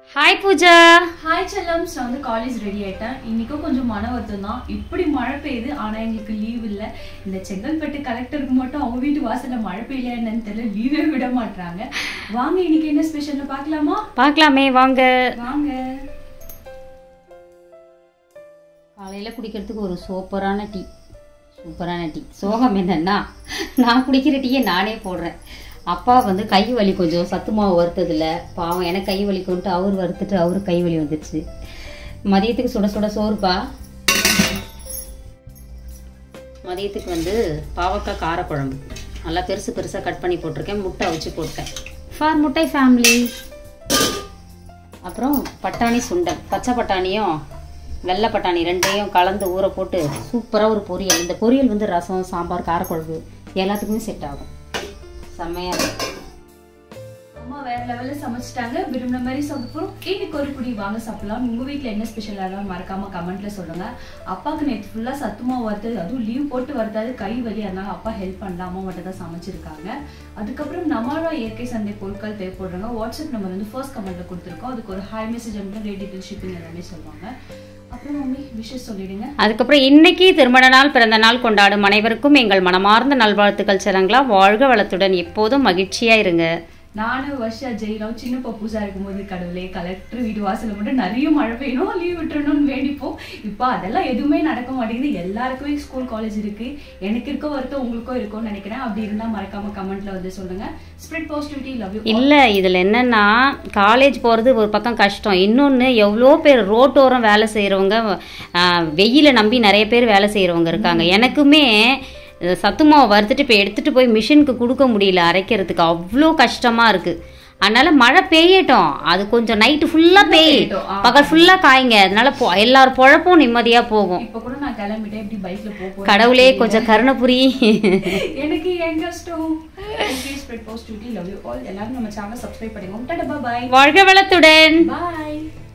Hi Pooja hi செல்லம்ஸ் நான் வந்து college ready ஆயிட்டேன் இன்னைக்கும் கொஞ்சம் மன வருத்தம் தான் இப்படி மழை பெய்யுது ஆனா எங்களுக்கு லீவ் இல்ல இந்த செங்கல்பட்டு கலெக்டருக்கு மட்டும் அவங்க வீட்டு வாசல்ல மழை பெய்யலையா என்னன்னு தெரியல லீவே விட மாட்டாங்க வாங்க இன்னைக்கு என்ன ஸ்பெஷல்னு பார்க்கலாமா பார்க்கலாமே வாங்க வாங்க காலையில் குடிக்கிறதுக்கு ஒரு சூப்பரான டீ சூப்பரான டீ சோகம் என்னன்னா நான் குடிக்கிற டீயை நானே போடுறேன் அப்பா வந்து கை வலி கொஞ்சம் சத்து மாவு வறுத்ததில்ல பாவம் எனக்கு கை வலிக்குன்ட்டு அவர் வறுத்துட்டு அவரு கை வலி வந்துடுச்சு மதியத்துக்கு சுட சுட சோறுப்பா மதியத்துக்கு வந்து பாவக்காய் காரக்குழம்பு நல்லா பெருசு பெருசாக கட் பண்ணி போட்டிருக்கேன் முட்டை அவிச்சு போட்டேன் ஃபார் முட்டை ஃபேமிலி அப்புறம் பட்டாணி சுண்டல் பச்சை பட்டாணியும் வெள்ளை பட்டாணி ரெண்டையும் கலந்து ஊற போட்டு சூப்பராக ஒரு பொரியல் இந்த பொரியல் வந்து ரசம் சாம்பார் காரக்குழம்பு எல்லாத்துக்குமே செட் ஆகும் செம்மையாக இருக்கும் அம்மா வேற லெவல்ல சமைச்சிட்டாங்க விரும்பின மாதிரி சாப்பிட போறோம் இன்னைக்கு ஒரு புடி வாங்க சாப்பிடலாம் உங்க வீட்ல என்ன ஸ்பெஷல் ஆனாலும் மறக்காம கமெண்ட்ல சொல்லுங்க அப்பாவுக்கு நேற்று ஃபுல்லா சத்துமா வறுத்தது அதுவும் லீவ் போட்டு வறுத்தாது கை வலி அதனால அப்பா ஹெல்ப் பண்ணல அம்மா மட்டும் தான் சமைச்சிருக்காங்க அதுக்கப்புறம் நம்மளோட இயற்கை சந்தை பொருட்கள் தேவைப்படுறாங்க வாட்ஸ்அப் நம்பர் வந்து ஃபர்ஸ்ட் கமெண்ட்ல கொடுத்துருக்கோம் அதுக்கு ஒரு ஹாய் மெசேஜ் அனுப்பினா ரேட் டீட்டெயில் ஷிப்பிங் எல்லாமே சொல்லுவாங்க அப்புறம் மம்மி விஷஸ் சொல்லிடுங்க அதுக்கப்புறம் இன்னைக்கு திருமண நாள் பிறந்த நாள் கொண்டாடும் அனைவருக்கும் எங்கள் மனமார்ந்த நல்வாழ்த்துக்கள் சரங்களா வாழ்க வளத்துடன் எப்போதும் மகிழ்ச்சியா இருங்க நானும் வருஷா ஜெயிலும் சின்ன பப்பூசா இருக்கும்போது கடவுளே கலெக்டர் வீட்டு வாசல்ல மட்டும் நிறைய மழை பெய்யணும் லீவ் விட்டுறணும்னு வேண்டிப்போம் இப்போ அதெல்லாம் எதுவுமே நடக்க மாட்டேங்குது எல்லாருக்குமே ஸ்கூல் காலேஜ் இருக்கு எனக்கு இருக்க வருத்தம் உங்களுக்கும் இருக்கும்னு நினைக்கிறேன் அப்படி இருந்தா மறக்காம கமெண்ட்ல வந்து சொல்லுங்க ஸ்ப்ரெட் பாசிட்டிவிட்டி லவ் யூ இல்லை இதில் என்னன்னா காலேஜ் போகிறது ஒரு பக்கம் கஷ்டம் இன்னொன்று எவ்வளோ பேர் ரோட்டோரம் வேலை செய்கிறவங்க வெயிலை நம்பி நிறைய பேர் வேலை செய்கிறவங்க இருக்காங்க எனக்குமே அஹ், சத்து மாவு வறுத்துட்டு இப்போ எடுத்துகிட்டு போய் மிஷினுக்கு கொடுக்க முடியல அரைக்கிறதுக்கு அவ்வளோ கஷ்டமாக இருக்குது அதனால மழை பெய்யட்டும் அது கொஞ்சம் நைட்டு ஃபுல்லாக பெய் பெய்யட்டும், ஆ. பகல் ஃபுல்லாக காய்ங்க அதனால பொ எல்லார் பொழப்பும் நிம்மதியாக போகும் இப்ப கூட நான் கிளம்பிட்டேன் இப்படி பைக்ல போக கடவுளே கொஞ்சம் கருணை எனக்கு என் கஷ்டம் okay spread positivity love you all எல்லாரும் நம்ம சேனல் சப்ஸ்கிரைப் பண்ணிக்கோங்க டாடா பாய் வாழ்க வளத்துடன் பாய்